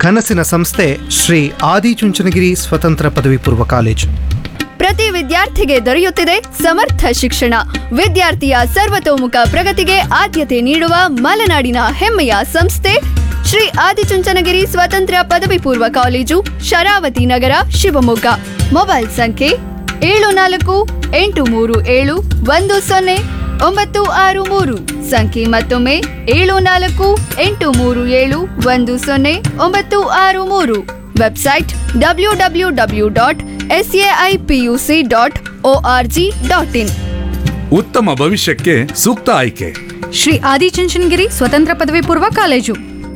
ಕನಸಿನ ಸಂಸ್ಥೆ ಶ್ರೀ ಆದಿಚುಂಚನಗಿರಿ ಸ್ವತಂತ್ರ ಪದವಿ ಪೂರ್ವ ಕಾಲೇಜು ಪ್ರತಿ ವಿದ್ಯಾರ್ಥಿಗೆ ದೊರೆಯುತ್ತಿದೆ ಸಮರ್ಥ ಶಿಕ್ಷಣ ವಿದ್ಯಾರ್ಥಿಯ ಸರ್ವತೋಮುಖ ಪ್ರಗತಿಗೆ ಆದ್ಯತೆ ನೀಡುವ ಮಲೆನಾಡಿನ ಹೆಮ್ಮೆಯ ಸಂಸ್ಥೆ ಶ್ರೀ ಆದಿಚುಂಚನಗಿರಿ ಸ್ವತಂತ್ರ ಪದವಿ ಪೂರ್ವ ಕಾಲೇಜು ಶರಾವತಿ ನಗರ ಶಿವಮೊಗ್ಗ ಮೊಬೈಲ್ ಸಂಖ್ಯೆ ಏಳು ನಾಲ್ಕು ಎಂಟು ಮೂರು ಏಳು ಒಂದು ಸೊನ್ನೆ ಒಂಬತ್ತು ಆರು ಮೂರು ಸಂಖ್ಯೆ ಮತ್ತೊಮ್ಮೆ ಏಳು ನಾಲ್ಕು ಎಂಟು ಮೂರು ಏಳು ಒಂದು ಸೊನ್ನೆ ಒಂಬತ್ತು ಆರು ಮೂರು website W W W dot S A I P U C dot O R G dot in ಉತ್ತಮ ಭವಿಷ್ಯಕ್ಕೆ ಸೂಕ್ತ ಆಯ್ಕೆ ಶ್ರೀ ಆದಿಚುಂಚನಗಿರಿ ಸ್ವತಂತ್ರ ಪದವಿ ಪೂರ್ವ ಕಾಲೇಜು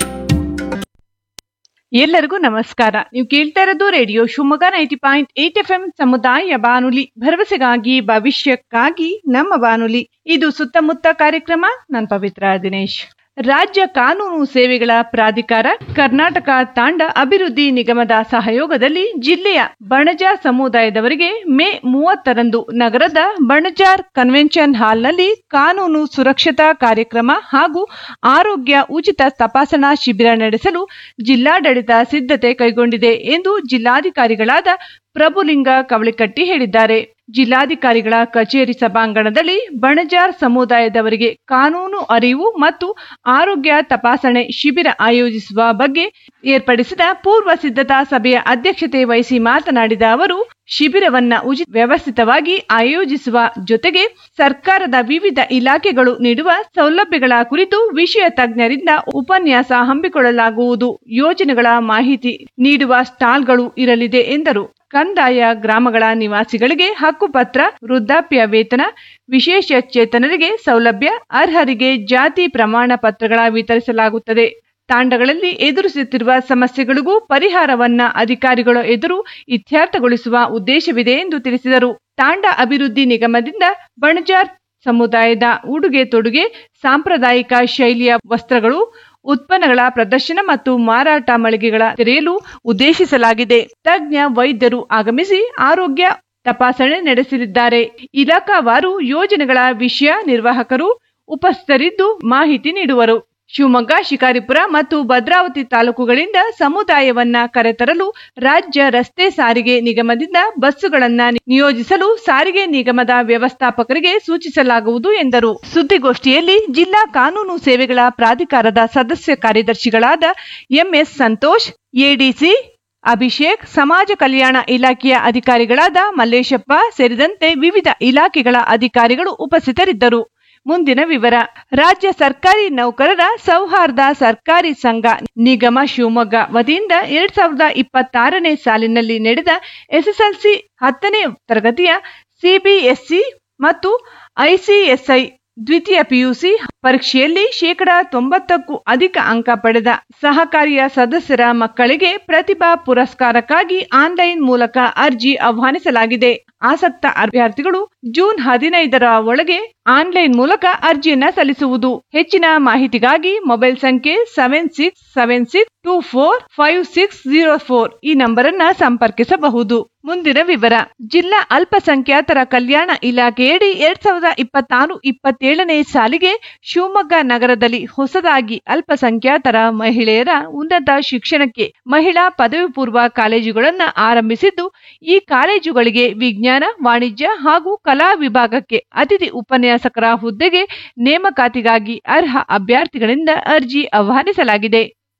ಎಲ್ಲರಿಗೂ ನಮಸ್ಕಾರ ನೀವು ಕೇಳ್ತಾ ಇರೋದು radio Shivamogga ninety point eight F M ಸಮುದಾಯ ಬಾನುಲಿ ಭರವಸೆಗಾಗಿ ಭವಿಷ್ಯಕ್ಕಾಗಿ ನಮ್ಮ ಬಾನುಲಿ ಇದು ಸುತ್ತಮುತ್ತ ಕಾರ್ಯಕ್ರಮ ನಾನು ಪವಿತ್ರ ದಿನೇಶ್ ರಾಜ್ಯ ಕಾನೂನು ಸೇವೆಗಳ ಪ್ರಾಧಿಕಾರ ಕರ್ನಾಟಕ ತಾಂಡ ಅಭಿವೃದ್ಧಿ ನಿಗಮದ ಸಹಯೋಗದಲ್ಲಿ ಜಿಲ್ಲೆಯ ಬಣಜಾರ್ ಸಮುದಾಯದವರಿಗೆ ಮೇ ಮೂವತ್ತರಂದು ನಗರದ ಬಣಜಾರ್ ಕನ್ವೆನ್ಷನ್ ಹಾಲ್ನಲ್ಲಿ ಕಾನೂನು ಸುರಕ್ಷತಾ ಕಾರ್ಯಕ್ರಮ ಹಾಗೂ ಆರೋಗ್ಯ ಉಚಿತ ತಪಾಸಣಾ ಶಿಬಿರ ನಡೆಸಲು ಜಿಲ್ಲಾಡಳಿತ ಸಿದ್ಧತೆ ಕೈಗೊಂಡಿದೆ ಎಂದು ಜಿಲ್ಲಾಧಿಕಾರಿಗಳಾದ ಪ್ರಭುಲಿಂಗ ಕವಳಿಕಟ್ಟಿ ಹೇಳಿದ್ದಾರೆ ಜಿಲ್ಲಾಧಿಕಾರಿಗಳ ಕಚೇರಿ ಸಭಾಂಗಣದಲ್ಲಿ ಬಣಜಾರ್ ಸಮುದಾಯದವರಿಗೆ ಕಾನೂನು ಅರಿವು ಮತ್ತು ಆರೋಗ್ಯ ತಪಾಸಣೆ ಶಿಬಿರ ಆಯೋಜಿಸುವ ಬಗ್ಗೆ ಏರ್ಪಡಿಸಿದ ಪೂರ್ವ ಸಿದ್ಧತಾ ಸಭೆಯ ಅಧ್ಯಕ್ಷತೆ ವಹಿಸಿ ಮಾತನಾಡಿದ ಅವರು ಶಿಬಿರವನ್ನ ಉಚಿತ ವ್ಯವಸ್ಥಿತವಾಗಿ ಆಯೋಜಿಸುವ ಜೊತೆಗೆ ಸರ್ಕಾರದ ವಿವಿಧ ಇಲಾಖೆಗಳು ನೀಡುವ ಸೌಲಭ್ಯಗಳ ಕುರಿತು ವಿಷಯ ತಜ್ಞರಿಂದ ಉಪನ್ಯಾಸ ಹಮ್ಮಿಕೊಳ್ಳಲಾಗುವುದು ಯೋಜನೆಗಳ ಮಾಹಿತಿ ನೀಡುವ ಸ್ಟಾಲ್ಗಳು ಇರಲಿದೆ ಎಂದರು ಕಂದಾಯ ಗ್ರಾಮಗಳ ನಿವಾಸಿಗಳಿಗೆ ಹಕ್ಕುಪತ್ರ ವೃದ್ಧಾಪ್ಯ ವೇತನ ವಿಶೇಷ ಚೇತನರಿಗೆ ಸೌಲಭ್ಯ ಅರ್ಹರಿಗೆ ಜಾತಿ ಪ್ರಮಾಣ ಪತ್ರಗಳ ವಿತರಿಸಲಾಗುತ್ತದೆ ತಾಂಡಗಳಲ್ಲಿ ಎದುರಿಸುತ್ತಿರುವ ಸಮಸ್ಯೆಗಳಿಗೂ ಪರಿಹಾರವನ್ನ ಅಧಿಕಾರಿಗಳ ಎದುರು ಇತ್ಯರ್ಥಗೊಳಿಸುವ ಉದ್ದೇಶವಿದೆ ಎಂದು ತಿಳಿಸಿದರು ತಾಂಡ ಅಭಿವೃದ್ಧಿ ನಿಗಮದಿಂದ ಬಣಜಾರ್ ಸಮುದಾಯದ ಉಡುಗೆ ತೊಡುಗೆ ಸಾಂಪ್ರದಾಯಿಕ ಶೈಲಿಯ ವಸ್ತ್ರಗಳು ಉತ್ಪನ್ನಗಳ ಪ್ರದರ್ಶನ ಮತ್ತು ಮಾರಾಟ ಮಳಿಗೆಗಳ ತೆರೆಯಲು ಉದ್ದೇಶಿಸಲಾಗಿದೆ ತಜ್ಞ ವೈದ್ಯರು ಆಗಮಿಸಿ ಆರೋಗ್ಯ ತಪಾಸಣೆ ನಡೆಸಲಿದ್ದಾರೆ ಇಲಾಖಾವಾರು ಯೋಜನೆಗಳ ವಿಷಯ ನಿರ್ವಾಹಕರು ಉಪಸ್ಥಿತರಿದ್ದು ಮಾಹಿತಿ ನೀಡುವರು ಶಿವಮೊಗ್ಗ ಶಿಕಾರಿಪುರ ಮತ್ತು ಭದ್ರಾವತಿ ತಾಲೂಕುಗಳಿಂದ ಸಮುದಾಯವನ್ನ ಕರೆತರಲು ರಾಜ್ಯ ರಸ್ತೆ ಸಾರಿಗೆ ನಿಗಮದಿಂದ ಬಸ್ಸುಗಳನ್ನ ನಿಯೋಜಿಸಲು ಸಾರಿಗೆ ನಿಗಮದ ವ್ಯವಸ್ಥಾಪಕರಿಗೆ ಸೂಚಿಸಲಾಗುವುದು ಎಂದರು ಸುದ್ದಿಗೋಷ್ಠಿಯಲ್ಲಿ ಜಿಲ್ಲಾ ಕಾನೂನು ಸೇವೆಗಳ ಪ್ರಾಧಿಕಾರದ ಸದಸ್ಯ ಕಾರ್ಯದರ್ಶಿಗಳಾದ ಎಂಎಸ್ ಸಂತೋಷ್ ಎಡಿಸಿ ಅಭಿಷೇಕ್ ಸಮಾಜ ಕಲ್ಯಾಣ ಇಲಾಖೆಯ ಅಧಿಕಾರಿಗಳಾದ ಮಲ್ಲೇಶಪ್ಪ ಸೇರಿದಂತೆ ವಿವಿಧ ಇಲಾಖೆಗಳ ಅಧಿಕಾರಿಗಳು ಉಪಸ್ಥಿತರಿದ್ದರು ಮುಂದಿನ ವಿವರ ರಾಜ್ಯ ಸರ್ಕಾರಿ ನೌಕರರ ಸೌಹಾರ್ದ ಸರ್ಕಾರಿ ಸಂಘ ನಿಗಮ ಶಿವಮೊಗ್ಗ ವತಿಯಿಂದ ಎರಡ್ ಸಾವಿರದ ಇಪ್ಪತ್ತಾರನೇ ಸಾಲಿನಲ್ಲಿ ನಡೆದ ಎಸ್ಎಸ್ಎಲ್ಸಿ ಹತ್ತನೇ ತರಗತಿಯ ಸಿಬಿಎಸ್ಇ ಮತ್ತು ಐಸಿಎಸ್ಐ ದ್ವಿತೀಯ ಪಿಯುಸಿ ಪರೀಕ್ಷೆಯಲ್ಲಿ ಶೇಕಡಾ ತೊಂಬತ್ತಕ್ಕೂ ಅಧಿಕ ಅಂಕ ಪಡೆದ ಸಹಕಾರಿಯ ಸದಸ್ಯರ ಮಕ್ಕಳಿಗೆ ಪ್ರತಿಭಾ ಪುರಸ್ಕಾರಕ್ಕಾಗಿ ಆನ್ಲೈನ್ ಮೂಲಕ ಅರ್ಜಿ ಆಹ್ವಾನಿಸಲಾಗಿದೆ ಆಸಕ್ತ ಅಭ್ಯರ್ಥಿಗಳು ಜೂನ್ ಹದಿನೈದರ ಒಳಗೆ ಆನ್ಲೈನ್ ಮೂಲಕ ಅರ್ಜಿಯನ್ನ ಸಲ್ಲಿಸುವುದು ಹೆಚ್ಚಿನ ಮಾಹಿತಿಗಾಗಿ ಮೊಬೈಲ್ ಸಂಖ್ಯೆ seven six seven six two four five six zero four ಈ ನಂಬರ್ ಅನ್ನ ಸಂಪರ್ಕಿಸಬಹುದು ಮುಂದಿನ ವಿವರ ಜಿಲ್ಲಾ ಅಲ್ಪಸಂಖ್ಯಾತರ ಕಲ್ಯಾಣ ಇಲಾಖೆಯಡಿ ಎರಡ್ ಸಾವಿರದ ಇಪ್ಪತ್ತಾರು ಇಪ್ಪತ್ತೇಳನೇ ಸಾಲಿಗೆ ಶಿವಮೊಗ್ಗ ನಗರದಲ್ಲಿ ಹೊಸದಾಗಿ ಅಲ್ಪಸಂಖ್ಯಾತರ ಮಹಿಳೆಯರ ಉನ್ನತ ಶಿಕ್ಷಣಕ್ಕೆ ಮಹಿಳಾ ಪದವಿ ಪೂರ್ವ ಕಾಲೇಜುಗಳನ್ನು ಆರಂಭಿಸಿದ್ದು ಈ ಕಾಲೇಜುಗಳಿಗೆ ವಿಜ್ಞಾನ ವಾಣಿಜ್ಯ ಹಾಗೂ ಕಲಾ ವಿಭಾಗಕ್ಕೆ ಅತಿಥಿ ಉಪನ್ಯಾಸಕರ ಹುದ್ದೆಗೆ ನೇಮಕಾತಿಗಾಗಿ ಅರ್ಹ ಅಭ್ಯರ್ಥಿಗಳಿಂದ ಅರ್ಜಿ ಆಹ್ವಾನಿಸಲಾಗಿದೆ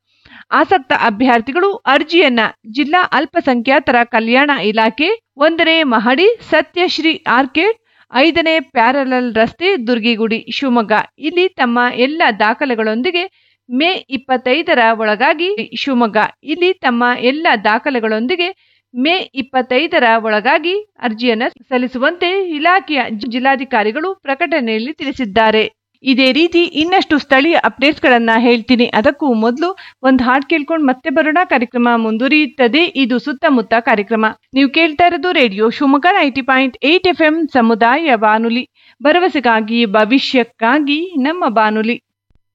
ಆಸಕ್ತ ಅಭ್ಯರ್ಥಿಗಳು ಅರ್ಜಿಯನ್ನ ಜಿಲ್ಲಾ ಅಲ್ಪಸಂಖ್ಯಾತರ ಕಲ್ಯಾಣ ಇಲಾಖೆ ಒಂದನೇ ಮಹಡಿ ಸತ್ಯಶ್ರೀ ಆರ್ಕೇಡ್ ಐದನೇ ಪ್ಯಾರಲಲ್ ರಸ್ತೆ ದುರ್ಗಿಗುಡಿ ಶಿವಮೊಗ್ಗ ಇಲ್ಲಿ ತಮ್ಮ ಎಲ್ಲ ದಾಖಲೆಗಳೊಂದಿಗೆ ಮೇ ಇಪ್ಪತ್ತೈದರ ಒಳಗಾಗಿ ಶಿವಮೊಗ್ಗ ಇಲ್ಲಿ ತಮ್ಮ ಎಲ್ಲ ದಾಖಲೆಗಳೊಂದಿಗೆ ಮೇ ಇಪ್ಪತ್ತೈದರ ಒಳಗಾಗಿ ಅರ್ಜಿಯನ್ನು ಸಲ್ಲಿಸುವಂತೆ ಇಲಾಖೆಯ ಜಿಲ್ಲಾಧಿಕಾರಿಗಳು ಪ್ರಕಟಣೆಯಲ್ಲಿ ತಿಳಿಸಿದ್ದಾರೆ ಇದೇ ರೀತಿ ಇನ್ನಷ್ಟು ಸ್ಥಳೀಯ ಅಪ್ಡೇಟ್ಸ್ ಗಳನ್ನ ಹೇಳ್ತೀನಿ ಅದಕ್ಕೂ ಮೊದಲು ಒಂದು ಹಾಡ್ ಕೇಳ್ಕೊಂಡು ಮತ್ತೆ ಬರೋಣ ಕಾರ್ಯಕ್ರಮ ಮುಂದುವರಿಯುತ್ತದೆ ಇದು ಸುತ್ತಮುತ್ತ ಕಾರ್ಯಕ್ರಮ ನೀವು ಕೇಳ್ತಾ ಇರೋದು radio Shivamogga ninety point eight F M ಸಮುದಾಯ ಬಾನುಲಿ ಭರವಸೆಗಾಗಿ ಭವಿಷ್ಯಕ್ಕಾಗಿ ನಮ್ಮ ಬಾನುಲಿ